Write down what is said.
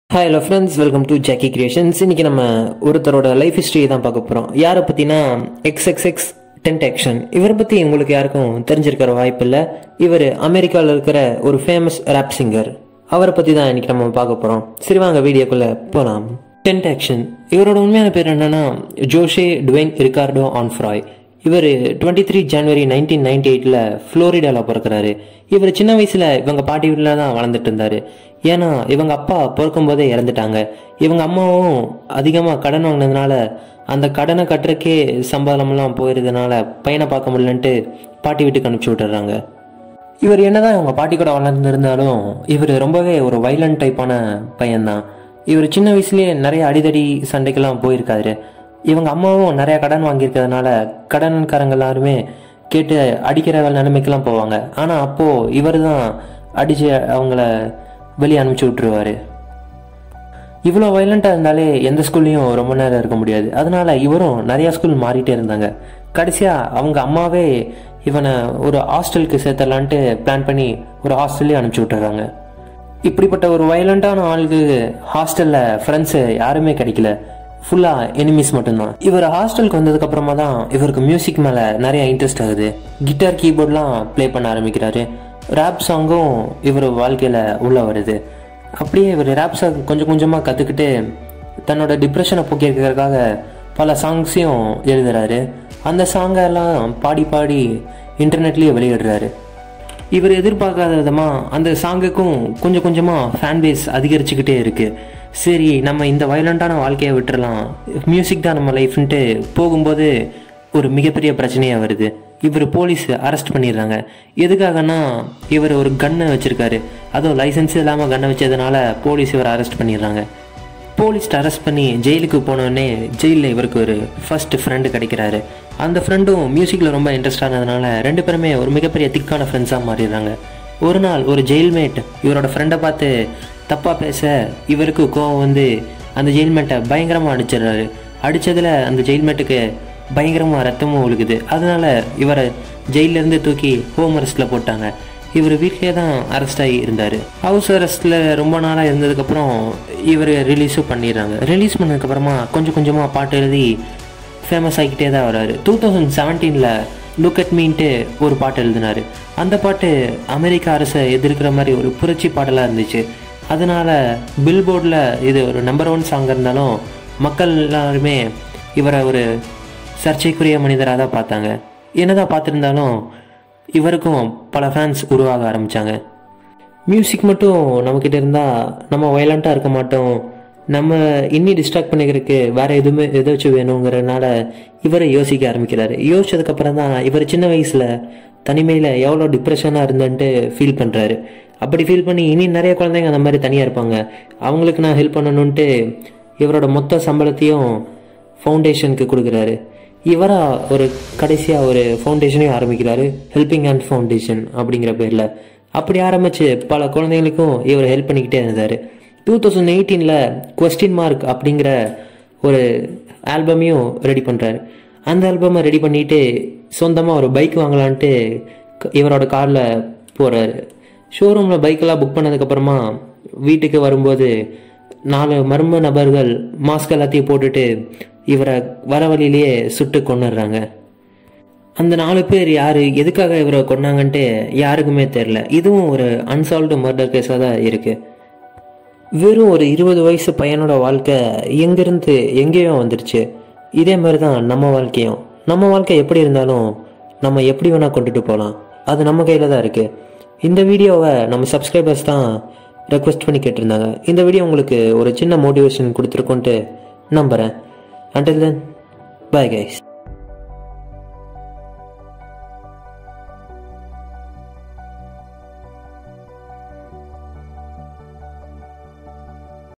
hi hello friends welcome to Jacky Creations இன்னைக்கு நம்ம ஒருத்தரோட லைஃப் ஹிஸ்ட்ரி தான் பார்க்க போகிறோம் யாரை பற்றினா X X X Tentacion இவரை பற்றி உங்களுக்கு யாருக்கும் தெரிஞ்சிருக்கிற வாய்ப்பு இல்லை இவர் அமெரிக்காவில் இருக்கிற ஒரு ஃபேமஸ் ரேப் சிங்கர் அவரை பற்றி தான் இன்னைக்கு நம்ம பார்க்க போகிறோம் சரி வாங்க வீடியோக்குள்ளே போகலாம் டென்ட் ஆக்ஷன் இவரோட உண்மையான பேர் என்னன்னா ஜோஷே டுவென் ரிகார்டோ ஆன்ஃப்ராய் இவர் டுவெண்ட்டி த்ரீ ஜனவரி நைன்டீன் நைன்டி எயிட்டில் ஃப்ளோரிடாவில் பிறக்கிறாரு இவர் சின்ன வயசில் இவங்க பாட்டி வீட்டில் தான் வளர்ந்துட்டு இருந்தாரு ஏன்னா இவங்க அப்பா பிறக்கும் போதே இறந்துட்டாங்க இவங்க அம்மாவும் அதிகமாக கடன் வாங்கினதுனால அந்த கடனை கட்டுறக்கே சம்பளம்லாம் போயிருந்ததுனால பையனை பார்க்க முடியலன்ட்டு பாட்டி வீட்டுக்கு அனுப்பிச்சி விட்டுறாங்க இவர் என்னதான் அவங்க பாட்டி கூட வளர்ந்துருந்தாலும் இவர் ரொம்பவே ஒரு வைலண்ட் டைப்பான பையன்தான் இவர் சின்ன வயசுலயே நிறைய அடிதடி சண்டைக்கெல்லாம் போயிருக்காரு இவங்க அம்மாவும் நிறைய கடன் வாங்கியிருக்கிறதுனால கடன்காரங்க எல்லாருமே கேட்டு அடிக்கிற நிலைமைக்கெல்லாம் போவாங்க ஆனால் அப்போ இவர் தான் அடிச்சு அவங்கள வெளியே அனுப்பிச்சி விட்டுருவாரு இவ்வளோ வைலண்ட்டாக இருந்தாலே எந்த ஸ்கூல்லையும் ரொம்ப நேரம் இருக்க முடியாது அதனால இவரும் நிறைய ஸ்கூல் மாறிட்டே இருந்தாங்க கடைசியாக அவங்க அம்மாவே இவனை ஒரு ஹாஸ்டலுக்கு சேர்த்தலான்ட்டு பிளான் பண்ணி ஒரு ஹாஸ்டல்லே அனுப்பிச்சி விட்டுறாங்க இப்படிப்பட்ட ஒரு வைலண்டான ஆளுக்கு ஹாஸ்டலில் ஃப்ரெண்ட்ஸு யாருமே கிடைக்கல ஃபுல்லாக எனிமீஸ் மட்டும்தான் இவர் ஹாஸ்டலுக்கு வந்ததுக்கு அப்புறமா தான் இவருக்கு மியூசிக் மேலே நிறைய இன்ட்ரெஸ்ட் ஆகுது கிட்டார் கீபோர்ட்லாம் ப்ளே பண்ண ஆரம்பிக்கிறாரு ரேப் சாங்கும் இவர் வாழ்க்கையில் உள்ள வருது அப்படியே இவர் ரேப் சாங் கொஞ்சம் கொஞ்சமாக கற்றுக்கிட்டு தன்னோட டிப்ரெஷனை போக்கியிருக்கிறதுக்காக பல சாங்ஸையும் எழுதுறாரு அந்த சாங்கை எல்லாம் பாடி பாடி இன்டர்நெட்லேயே வெளியிடுறாரு இவர் எதிர்பார்க்காத விதமாக அந்த சாங்குக்கும் கொஞ்சம் கொஞ்சமாக ஃபேன் பேஸ் அதிகரிச்சுக்கிட்டே இருக்கு சரி நம்ம இந்த வயலண்டான வாழ்க்கையை விட்டுறலாம் மியூசிக் தான் நம்ம லைஃப்ன்ட்டு போகும்போது ஒரு மிகப்பெரிய பிரச்சனையாக வருது இவர் போலீஸ் அரெஸ்ட் பண்ணிடுறாங்க எதுக்காகனா இவர் ஒரு கன்னை வச்சிருக்காரு அதுவும் லைசன்ஸ் இல்லாமல் கன்னை வச்சதுனால போலீஸ் இவரை அரெஸ்ட் பண்ணிடுறாங்க போலீஸ் அரெஸ்ட் பண்ணி ஜெயிலுக்கு போனோடனே ஜெயிலில் இவருக்கு ஒரு ஃபர்ஸ்ட் ஃப்ரெண்டு கிடைக்கிறாரு அந்த ஃப்ரெண்டும் மியூசிக்கில் ரொம்ப இன்ட்ரெஸ்ட் ஆனதுனால ரெண்டு பேருமே ஒரு மிகப்பெரிய திக்கான ஃப்ரெண்ட்ஸாக மாறிடுறாங்க ஒரு நாள் ஒரு ஜெயில்மேட் இவரோட ஃப்ரெண்டை பார்த்து தப்பாக பேச இவருக்கு கோவம் வந்து அந்த ஜெயில்மேட்டை பயங்கரமாக அடிச்சிடுறாரு அடித்ததில் அந்த ஜெயில்மேட்டுக்கு பயங்கரமாக ரத்தமும் ஒழுகுது அதனால இவரை ஜெயிலேருந்து தூக்கி ஹோம் அரெஸ்ட்டில் போட்டாங்க இவர் வீட்லேயே தான் அரெஸ்ட் ஆகி இருந்தார் ஹவுஸ் அரெஸ்ட்டில் ரொம்ப நாளாக இருந்ததுக்கப்புறம் இவர் ரிலீஸும் பண்ணிடுறாங்க ரிலீஸ் பண்ணதுக்கப்புறமா கொஞ்சம் கொஞ்சமாக பாட்டு எழுதி ஃபேமஸ் ஆகிக்கிட்டே தான் வராரு டூ தௌசண்ட் செவன்டீனில் லுக் அட் மீன்ட்டு ஒரு பாட்டு எழுதினார் அந்த பாட்டு அமெரிக்க அரசை எதிர்க்கிற மாதிரி ஒரு புரட்சி பாடலாக இருந்துச்சு அதனால் பில்போர்டில் இது ஒரு நம்பர் ஒன் சாங் இருந்தாலும் மக்கள் எல்லாருமே இவரை ஒரு சர்ச்சைக்குரிய மனிதராக தான் பார்த்தாங்க என்னதான் பார்த்துருந்தாலும் இவருக்கும் பல ஃபேன்ஸ் உருவாக ஆரம்பித்தாங்க மியூசிக் மட்டும் நம்மக்கிட்ட இருந்தால் நம்ம வயலண்ட்டாக இருக்க மாட்டோம் நம்ம இன்னி டிஸ்ட்ராக்ட் பண்ணிக்கிறதுக்கு வேற எதுவுமே ஏதாச்சும் வேணுங்கிறதுனால இவரை யோசிக்க ஆரம்பிக்கிறாரு யோசிச்சதுக்கப்புறம் தான் இவர் சின்ன வயசில் தனிமையில் எவ்வளோ டிப்ரெஷனாக இருந்தன்ட்டு ஃபீல் பண்ணுறாரு அப்படி ஃபீல் பண்ணி இனி நிறைய குழந்தைங்க அந்த மாதிரி தனியாக இருப்பாங்க அவங்களுக்கு நான் ஹெல்ப் பண்ணணுன்ட்டு இவரோட மொத்த சம்பளத்தையும் ஃபவுண்டேஷனுக்கு கொடுக்குறாரு இவரா ஒரு கடைசியாக ஒரு ஃபவுண்டேஷனையும் ஆரம்பிக்கிறாரு ஹெல்பிங் ஹேண்ட் ஃபவுண்டேஷன் அப்படிங்கிற பேரில் அப்படி ஆரம்பித்து பல குழந்தைங்களுக்கும் இவர் ஹெல்ப் பண்ணிக்கிட்டே இருந்தார் டூ தௌசண்ட் எயிட்டீனில் கொஸ்டின் மார்க் அப்படிங்கிற ஒரு ஆல்பமையும் ரெடி பண்ணுறாரு அந்த ஆல்பமை ரெடி பண்ணிட்டு சொந்தமாக ஒரு பைக் வாங்கலான்ட்டு இவரோட காரில் போகிறாரு ஷோரூமில் பைக்கெல்லாம் புக் பண்ணதுக்கப்புறமா வீட்டுக்கு வரும்போது நாலு மர்ம நபர்கள் மாஸ்க் எல்லாத்தையும் போட்டுட்டு இவரை வர வழியிலேயே சுட்டு கொண்டுடுறாங்க அந்த நாலு பேர் யார் எதுக்காக இவரை கொண்டாங்கன்ட்டு யாருக்குமே தெரில இதுவும் ஒரு அன்சால்வ்டு மர்டர் கேஸாக தான் இருக்குது வெறும் ஒரு இருபது வயசு பையனோட வாழ்க்கை எங்கேருந்து எங்கேயோ வந்துருச்சு இதே மாதிரி தான் நம்ம வாழ்க்கையும் நம்ம வாழ்க்கை எப்படி இருந்தாலும் நம்ம எப்படி வேணால் கொண்டுட்டு போகலாம் அது நம்ம கையில் தான் இருக்குது இந்த வீடியோவை நம்ம சப்ஸ்கிரைபர்ஸ் தான் ரெக்வெஸ்ட் பண்ணி கேட்டிருந்தாங்க இந்த வீடியோ உங்களுக்கு ஒரு சின்ன மோட்டிவேஷன் கொடுத்துருக்கோன்ட்டு நம்புகிறேன் அண்டில் தென் பாய் கைஸ்